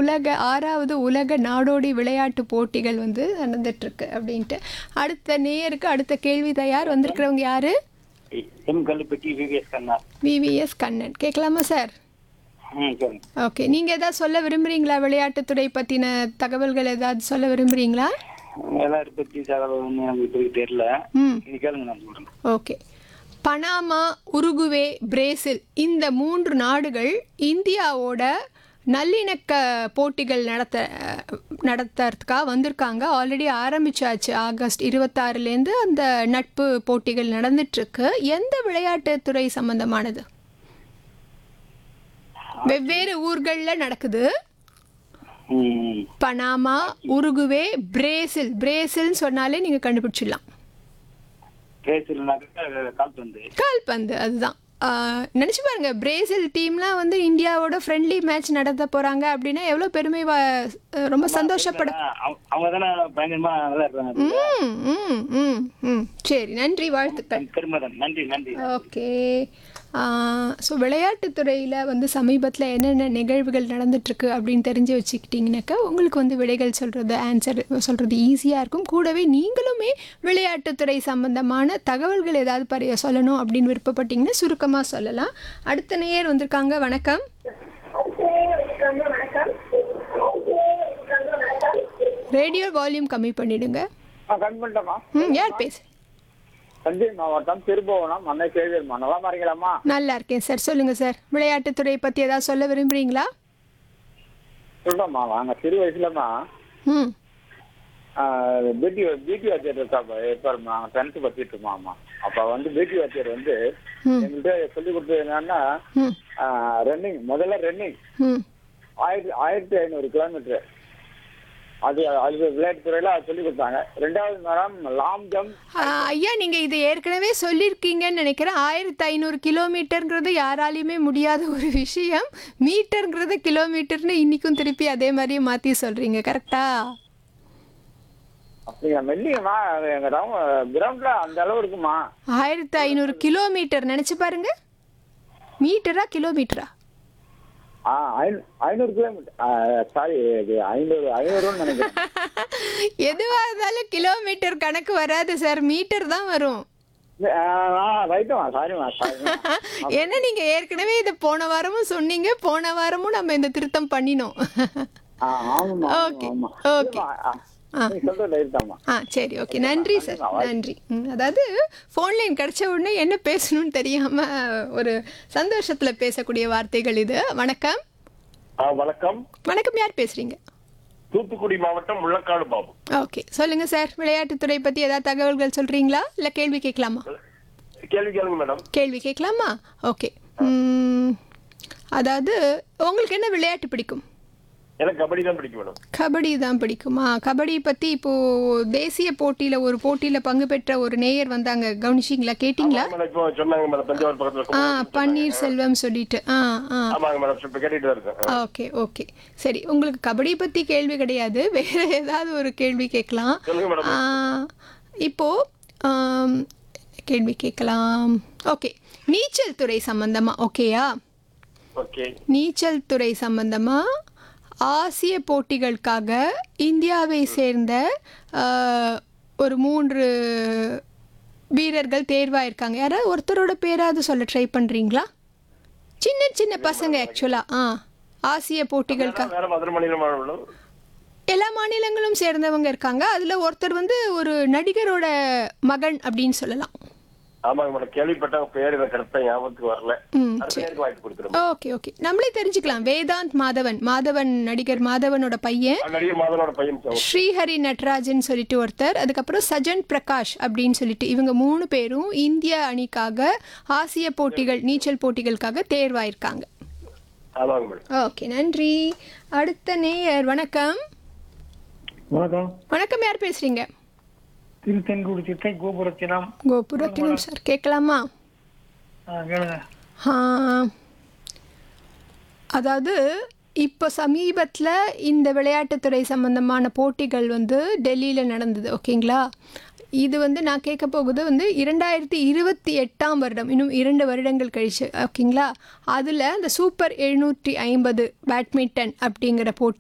உலக ஆறாவது உலக நாடோடி விளையாட்டு போட்டிகள் வந்து நடந்துட்டுருக்கு அப்படின்ட்டு அடுத்த நேயருக்கு அடுத்த கேள்வி தயார் வந்திருக்கிறவங்க யாரு M Kallupatti VVS Kanna VVS Kannan கேட்கலாமா சார் ம் சொல்லுங்க ஓகே நீங்கள் ஏதாவது சொல்ல விரும்புகிறீங்களா விளையாட்டுத்துறை பற்றின தகவல்கள் ஏதாவது சொல்ல விரும்புகிறீங்களா எல்லாரும் பத்தி தகவல் ஒன்றும் எனக்கு இப்போதைக்கு தெரியல ம் இது கேளுங்க நான் சொல்றேன் ஓகே பனாமா உருகுவே பிரேசில் இந்த மூன்று நாடுகள் இந்தியாவோட நல்லிணக்க போட்டிகள் நடத்த நடத்துறதுக்காக வந்திருக்காங்க ஆல்ரெடி ஆரம்பிச்சாச்சு ஆகஸ்ட் இருபத்தாறுலேருந்து அந்த நட்பு போட்டிகள் நடந்துட்டுருக்கு எந்த விளையாட்டுத்துறை சம்பந்தமானது வெவ்வேறு ஊர்களில் நடக்குது ம் பனாமா உருகுவே பிரேசில் பிரேசில்னு சொன்னாலே நீங்கள் கண்டுபிடிச்சிடலாம் பேசலனாக்கா கால்பந்து கால்பந்து அதுதான் ஆஹ் நினைச்சு பாருங்க பிரேசில் டீம்லாம் வந்து இந்தியாவோட ஃப்ரெண்ட்லி மேட்ச் நடத்த போறாங்க அப்படின்னா எவ்வளோ பெருமை வா- ரொம்ப சந்தோஷப்பட அவங்க- அவங்க தானே பயங்கரமா நல்லா இருக்காங்க ம் ம் ம் ம் சரி நன்றி வாழ்த்துக்கள் பெருமைதான் நன்றி நன்றி ஓகே ஸோ விளையாட்டுத்துறையில் வந்து சமீபத்தில் என்னென்ன நிகழ்வுகள் நடந்துட்டுருக்கு அப்படின்னு தெரிஞ்சு வச்சுக்கிட்டிங்கனாக்கா உங்களுக்கு வந்து விடைகள் சொல்கிறது ஆன்சர் சொல்கிறது ஈஸியாக இருக்கும் கூடவே நீங்களுமே விளையாட்டுத்துறை சம்பந்தமான தகவல்கள் ஏதாவது பரிய சொல்லணும் அப்படின்னு விருப்பப்பட்டீங்கன்னா சுருக்கமாக சொல்லலாம் அடுத்த நேயர் வந்திருக்காங்க வணக்கம் ரேடியோ வால்யூம் கம்மி பண்ணிடுங்க கண் பண்ணிட்டோமா ம் யார் பேசு தஞ்சை மாவட்டம் திருபுவனம் அன்னை சேவியர்மா நல்லா இருக்கீங்களாம்மா நல்லா இருக்கேன் சார் சொல்லுங்கள் சார் விளையாட்டுத்துறை பற்றி ஏதாவது சொல்ல விரும்புகிறீங்களா சொல்றோம்மா நாங்க சிறு வயசுலமா ம் பிடி பிடி வாத்தியார் இருக்கா இருப்பாரு நாங்க டென்த் படிச்சுட்டு இருக்கோம்மா அப்ப வந்து பிடி வாத்தியார் வந்து ம் எங்கள்கிட்ட சொல்லி கொடுத்தது என்னன்னா ம் ரன்னிங் முதல்ல ரன்னிங் ம் ஆயிரத்தி ஆயிரத்தி ஐநூறு கிலோமீட்டர் அது அது விளையாட்டு துறையில அது சொல்லி கொடுத்தாங்க ரெண்டாவது மேடம் லாங் ஜம்ப் ஆ, ஐயா நீங்க இது ஏற்கனவே சொல்லியிருக்கீங்கன்னு நினைக்கிறேன் ஆயிரத்தி ஐநூறு கிலோமீட்டருங்கிறது யாராலையுமே முடியாத ஒரு விஷயம் மீட்டருங்கிறது கிலோமீட்டர்னு இன்னைக்கும் திருப்பி அதே மாதிரியே மாத்தி சொல்றீங்க கரெக்டா அப்படிங்க மெல்லிங்கம்மா அது எங்க கிரவுண்ட்ல அந்த அளவு இருக்குமா ஆயிரத்தி ஐநூறு கிலோமீட்டர் நினைச்சு பாருங்க மீட்டரா கிலோமீட்டரா ஆ ஐநூ- ஐநூறு கிலோமீட்டர் சாரி இது ஐநூறு ஐநூறுன்னு நினைக்கிறேன் எதுவா இருந்தாலும் கிலோமீட்டர் கணக்கு வராது சார் மீட்டர் தான் வரும் ரைட்டுமா சாரிம்மா சாரிம்மா ஏன்னா நீங்க ஏற்கனவே இதை போன வாரமும் சொன்னீங்க போன வாரமும் நம்ம இந்த திருத்தம் பண்ணினோம் ஆ ஆமாம்மா Okay, ஆமா okay. இல்லம்மா, ஆ, நீ சொல்றது ரைட்டாம்மா ஆ சரி ஓகே நன்றி சார் நன்றி ம், அதாவது ஃபோன் லைன் கிடைச்ச உடனே என்ன பேசணும்னு தெரியாம ஒரு சந்தோஷத்துல பேசக்கூடிய வார்த்தைகள் இது வணக்கம் ஆ, வணக்கம் வணக்கம் யார் பேசுறீங்க தூத்துக்குடி மாவட்டம் முள்ளக்காடு பாபு ஓகே சொல்லுங்க சார் விளையாட்டுத்துறை பத்தி ஏதாவது தகவல்கள் சொல்றீங்களா இல்ல கேள்வி கேட்கலாமா கேள்வி கேளுங்க மேடம் கேள்வி கேட்கலாமா ஓகே ம், அதாவது உங்களுக்கு என்ன விளையாட்டு பிடிக்கும் எனக்கு கபடி தான் பிடிக்கும் மேடம் கபடி தான் பிடிக்குமா கபடி பத்தி இப்போ தேசிய போட்டியில ஒரு போட்டியில பங்கு பெற்ற ஒரு நேயர் வந்தாங்க கவனிச்சிங்களா கேட்டிங்களா மேடம் இப்போ சொன்னாங்க மேடம் தஞ்சாவூர் பக்கத்துல ஆ கும்பகோணம் பன்னீர் செல்வம் சொல்லிட்டு ஆ ஆ ஆமாங்க மேடம் இப்ப கேட்டுட்டு தான் இருக்கேன் ஓகே ஓகே சரி உங்களுக்கு கபடி பற்றி கேள்வி கிடையாது வேற ஏதாவது ஒரு கேள்வி கேட்கலாம் சொல்லுங்க மேடம் ஆ, இப்போ ஆம், கேள்வி கேட்கலாம் ஓகே நீச்சல் துறை சம்பந்தமா ஓகேயா ஓகே நீச்சல் துறை சம்பந்தமா ஆசிய போட்டிகளுக்காக இந்தியாவை சேர்ந்த ஆ, ஒரு மூன்று வீரர்கள் தேர்வாயிருக்காங்க யாராவது ஒருத்தரோட பேராவது சொல்ல ட்ரை பண்ணுறீங்களா சின்ன சின்ன பசங்க ஆக்சுவலாக ஆ ஆசிய போட்டிகளுக்காக வேற மதுரை மாநிலம் மேடம் எல்லா மாநிலங்களும் சேர்ந்தவங்க இருக்காங்க அதில் ஒருத்தர் வந்து ஒரு நடிகரோட மகன் அப்படின்னு சொல்லலாம் ஆமாங்க மேடம் கேள்விப்பட்ட பேர் எனக்கு கரெக்டா ஞாபகத்துக்கு வரல ம் அடுத்த சரி நேருக்கு வாய்ப்பு கொடுத்துருங்க ஓகே ஓகே நம்மளே தெரிஞ்சுக்கலாம் வேதாந்த் மாதவன் மாதவன் நடிகர் மாதவனோட பையன் நடிகர் மாதனோட பையன் சார். ஸ்ரீஹரி நட்ராஜன் சொல்லிட்டு ஒருத்தர் அதுக்கப்புறம் சஜன் பிரகாஷ் அப்படின்னு சொல்லிட்டு இவங்க மூணு பேரும் இந்திய அணிக்காக ஆசிய போட்டிகள் நீச்சல் போட்டிகளுக்காக தேர்வாயிருக்காங்க ஆமாங்க மேடம் ஓகே நன்றி அடுத்த நேயர் வணக்கம் வணக்கம் வணக்கம் யார் பேசுறீங்க திருத்தென்குடி சித்தை கோபுரத்தினம் கோபுரத்தினம் சார் கேட்கலாமா ஆ, கேளுங்க ஆ, அதாவது இப்போ சமீபத்தில் இந்த விளையாட்டுத்துறை சம்பந்தமான போட்டிகள் வந்து டெல்லியில் நடந்தது ஓகேங்களா இது வந்து நான் கேட்க போகுது வந்து இரண்டாயிரத்தி இருபத்தி எட்டாம் வருடம் இன்னும் இரண்டு வருடங்கள் கழிச்சு ஓகேங்களா அதில் இந்த சூப்பர் எழுநூற்றி ஐம்பது பேட்மிண்டன் அப்படிங்கிற போட்டி